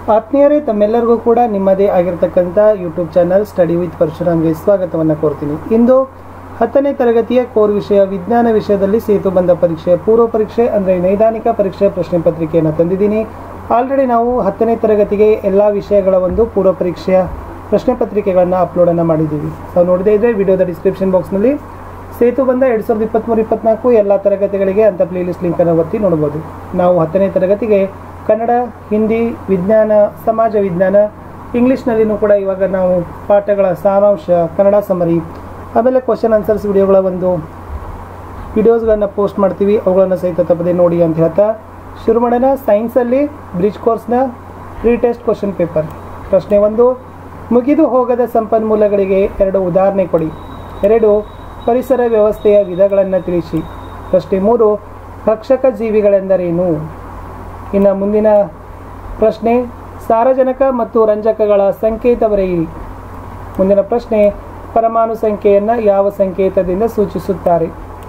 ಆತ್ಮೀಯರೇ ತಮ್ಮೆಲ್ಲರಿಗೂ ಕೂಡ ನಿಮ್ಮದೇ ಆಗಿರ್ತಕ್ಕಂಥ ಯೂಟ್ಯೂಬ್ ಚಾನಲ್ ಸ್ಟಡಿ ವಿತ್ ಪರಶುರಾಮ್ಗೆ ಸ್ವಾಗತವನ್ನು ಕೋರ್ತೀನಿ ಇಂದು ಹತ್ತನೇ ತರಗತಿಯ ಕೋರ್ ವಿಷಯ ವಿಜ್ಞಾನ ವಿಷಯದಲ್ಲಿ ಸೇತು ಬಂದ ಪರೀಕ್ಷೆ ಪೂರ್ವ ಪರೀಕ್ಷೆ ಅಂದರೆ ನೈದಾನಿಕ ಪರೀಕ್ಷೆ ಪ್ರಶ್ನೆ ಪತ್ರಿಕೆಯನ್ನು ತಂದಿದ್ದೀನಿ ಆಲ್ರೆಡಿ ನಾವು ಹತ್ತನೇ ತರಗತಿಗೆ ಎಲ್ಲ ವಿಷಯಗಳ ಒಂದು ಪೂರ್ವ ಪರೀಕ್ಷೆಯ ಪ್ರಶ್ನೆ ಪತ್ರಿಕೆಗಳನ್ನು ಅಪ್ಲೋಡನ್ನು ಮಾಡಿದ್ದೀವಿ ತಾವು ನೋಡದೇ ಇದ್ದರೆ ವಿಡಿಯೋದ ಡಿಸ್ಕ್ರಿಪ್ಷನ್ ಬಾಕ್ಸ್ನಲ್ಲಿ ಸೇತು ಬಂದ ಎರಡು ಸಾವಿರದ ಇಪ್ಪತ್ತ್ಮೂರು ಇಪ್ಪತ್ನಾಲ್ಕು ಎಲ್ಲ ತರಗತಿಗಳಿಗೆ ಅಂತ ಪ್ಲೇಲಿಸ್ಟ್ ಲಿಂಕನ್ನು ಒತ್ತಿ ನೋಡ್ಬೋದು ನಾವು ಹತ್ತನೇ ತರಗತಿಗೆ ಕನ್ನಡ ಹಿಂದಿ ವಿಜ್ಞಾನ ಸಮಾಜ ವಿಜ್ಞಾನ ಇಂಗ್ಲೀಷ್ನಲ್ಲಿನೂ ಕೂಡ ಇವಾಗ ನಾವು ಪಾಠಗಳ ಸಾರಾಂಶ ಕನ್ನಡ ಸಮರಿ ಆಮೇಲೆ ಕ್ವಶನ್ ಆನ್ಸರ್ಸ್ ವಿಡಿಯೋಗಳ ಒಂದು ವಿಡಿಯೋಸ್ಗಳನ್ನು ಪೋಸ್ಟ್ ಮಾಡ್ತೀವಿ ಅವುಗಳನ್ನು ಸಹಿತ ತಪ್ಪದೆ ನೋಡಿ ಅಂತ ಹೇಳ್ತಾ ಶುರು ಮಾಡೋಣ ಸೈನ್ಸಲ್ಲಿ ಬ್ರಿಡ್ಜ್ ಕೋರ್ಸ್ನ ಪ್ರೀ ಟೆಸ್ಟ್ ಕ್ವಶನ್ ಪೇಪರ್ ಪ್ರಶ್ನೆ ಒಂದು ಮುಗಿದು ಹೋಗದ ಸಂಪನ್ಮೂಲಗಳಿಗೆ ಎರಡು ಉದಾಹರಣೆ ಕೊಡಿ ಎರಡು ಪರಿಸರ ವ್ಯವಸ್ಥೆಯ ವಿಧಗಳನ್ನು ತಿಳಿಸಿ ಪ್ರಶ್ನೆ ಮೂರು ಭಕ್ಷಕ ಜೀವಿಗಳೆಂದರೇನು ಇನ್ನು ಮುಂದಿನ ಪ್ರಶ್ನೆ ಸಾರಜನಕ ಮತ್ತು ರಂಜಕಗಳ ಸಂಕೇತ ಬರೆಯಿರಿ ಮುಂದಿನ ಪ್ರಶ್ನೆ ಪರಮಾಣು ಸಂಖ್ಯೆಯನ್ನು ಯಾವ ಸಂಕೇತದಿಂದ ಸೂಚಿಸುತ್ತಾರೆ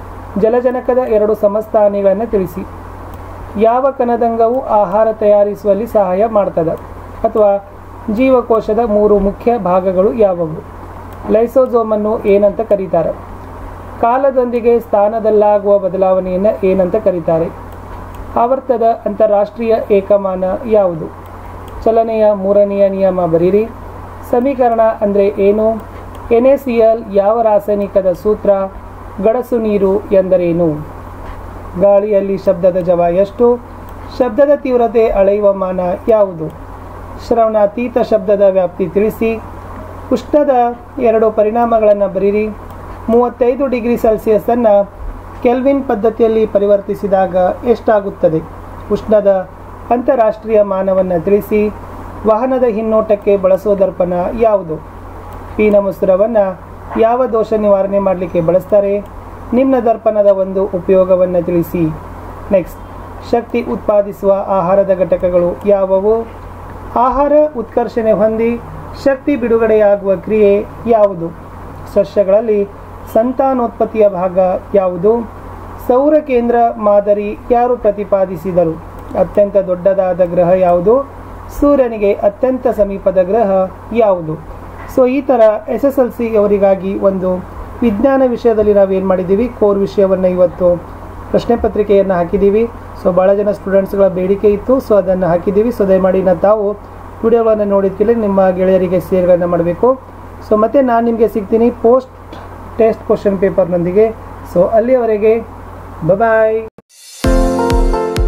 ಜಲಜನಕದ ಎರಡು ಸಮಸ್ಥಾನಿಗಳನ್ನು ತಿಳಿಸಿ ಯಾವ ಕಣದಂಗವು ಆಹಾರ ತಯಾರಿಸುವಲ್ಲಿ ಸಹಾಯ ಮಾಡ್ತದೆ ಅಥವಾ ಜೀವಕೋಶದ ಮೂರು ಮುಖ್ಯ ಭಾಗಗಳು ಯಾವುವು ಲೈಸೋಜೋಮನ್ನು ಏನಂತ ಕರೀತಾರೆ ಕಾಲದೊಂದಿಗೆ ಸ್ಥಾನದಲ್ಲಾಗುವ ಬದಲಾವಣೆಯನ್ನು ಏನಂತ ಕರೀತಾರೆ ಆವರ್ತದ ಅಂತಾರಾಷ್ಟ್ರೀಯ ಏಕಮಾನ ಯಾವುದು ಚಲನೆಯ ಮೂರನೆಯ ನಿಯಮ ಬರೀರಿ ಸಮೀಕರಣ ಅಂದರೆ ಏನು ಎನ್ಎಸಿಎಲ್ ಯಾವ ರಾಸಾಯನಿಕದ ಸೂತ್ರ ಗಡಸು ನೀರು ಎಂದರೇನು ಗಾಳಿಯಲ್ಲಿ ಶಬ್ದದ ಜವ ಎಷ್ಟು ಶಬ್ದದ ತೀವ್ರತೆ ಅಳೆಯುವ ಮಾನ ಯಾವುದು ಶ್ರವಣಾತೀತ ಶಬ್ದದ ವ್ಯಾಪ್ತಿ ತಿಳಿಸಿ ಉಷ್ಣದ ಎರಡು ಪರಿಣಾಮಗಳನ್ನು ಬರೀರಿ ಮೂವತ್ತೈದು ಡಿಗ್ರಿ ಸೆಲ್ಸಿಯಸನ್ನು ಕೆಲ್ವಿನ್ ಪದ್ಧತಿಯಲ್ಲಿ ಪರಿವರ್ತಿಸಿದಾಗ ಎಷ್ಟಾಗುತ್ತದೆ ಉಷ್ಣದ ಅಂತಾರಾಷ್ಟ್ರೀಯ ಮಾನವನ್ನು ತಿಳಿಸಿ ವಾಹನದ ಹಿನ್ನೋಟಕ್ಕೆ ಬಳಸುವ ದರ್ಪಣ ಯಾವುದು ಪೀನ ಮುಸ್ರವನ್ನು ಯಾವ ದೋಷ ನಿವಾರಣೆ ಮಾಡಲಿಕ್ಕೆ ಬಳಸ್ತಾರೆ ನಿಮ್ನ ದರ್ಪಣದ ಒಂದು ಉಪಯೋಗವನ್ನು ತಿಳಿಸಿ ನೆಕ್ಸ್ಟ್ ಶಕ್ತಿ ಉತ್ಪಾದಿಸುವ ಆಹಾರದ ಘಟಕಗಳು ಯಾವುವು ಆಹಾರ ಉತ್ಕರ್ಷಣೆ ಹೊಂದಿ ಶಕ್ತಿ ಬಿಡುಗಡೆಯಾಗುವ ಕ್ರಿಯೆ ಯಾವುದು ಸಸ್ಯಗಳಲ್ಲಿ ಸಂತಾನೋತ್ಪತ್ತಿಯ ಭಾಗ ಯಾವುದು ಸೌರ ಕೇಂದ್ರ ಮಾದರಿ ಯಾರು ಪ್ರತಿಪಾದಿಸಿದರು ಅತ್ಯಂತ ದೊಡ್ಡದಾದ ಗ್ರಹ ಯಾವುದು ಸೂರ್ಯನಿಗೆ ಅತ್ಯಂತ ಸಮೀಪದ ಗ್ರಹ ಯಾವುದು ಸೊ ಈ ಥರ ಎಸ್ ಎಸ್ ಎಲ್ ಸಿ ಅವರಿಗಾಗಿ ಒಂದು ವಿಜ್ಞಾನ ವಿಷಯದಲ್ಲಿ ನಾವೇನು ಮಾಡಿದ್ದೀವಿ ಕೋರ್ ವಿಷಯವನ್ನು ಇವತ್ತು ಪ್ರಶ್ನೆ ಪತ್ರಿಕೆಯನ್ನು ಹಾಕಿದ್ದೀವಿ ಸೊ ಭಾಳ ಜನ ಸ್ಟೂಡೆಂಟ್ಸ್ಗಳ ಬೇಡಿಕೆ ಇತ್ತು ಸೊ ಅದನ್ನು ಹಾಕಿದ್ದೀವಿ ಸೊ ದಯಮಾಡಿ ನಾವು ತಾವು ವಿಡಿಯೋಗಳನ್ನು ನೋಡಿದ್ಕಿಲ್ಲ ನಿಮ್ಮ ಗೆಳೆಯರಿಗೆ ಶೇರ್ಗಳನ್ನು ಮಾಡಬೇಕು ಸೊ ಮತ್ತೆ ನಾನು ನಿಮಗೆ ಸಿಗ್ತೀನಿ ಪೋಸ್ಟ್ ಟೆಸ್ಟ್ ಕ್ವಶನ್ ಪೇಪರ್ನೊಂದಿಗೆ ಸೊ ಅಲ್ಲಿಯವರೆಗೆ ಬಾಯ್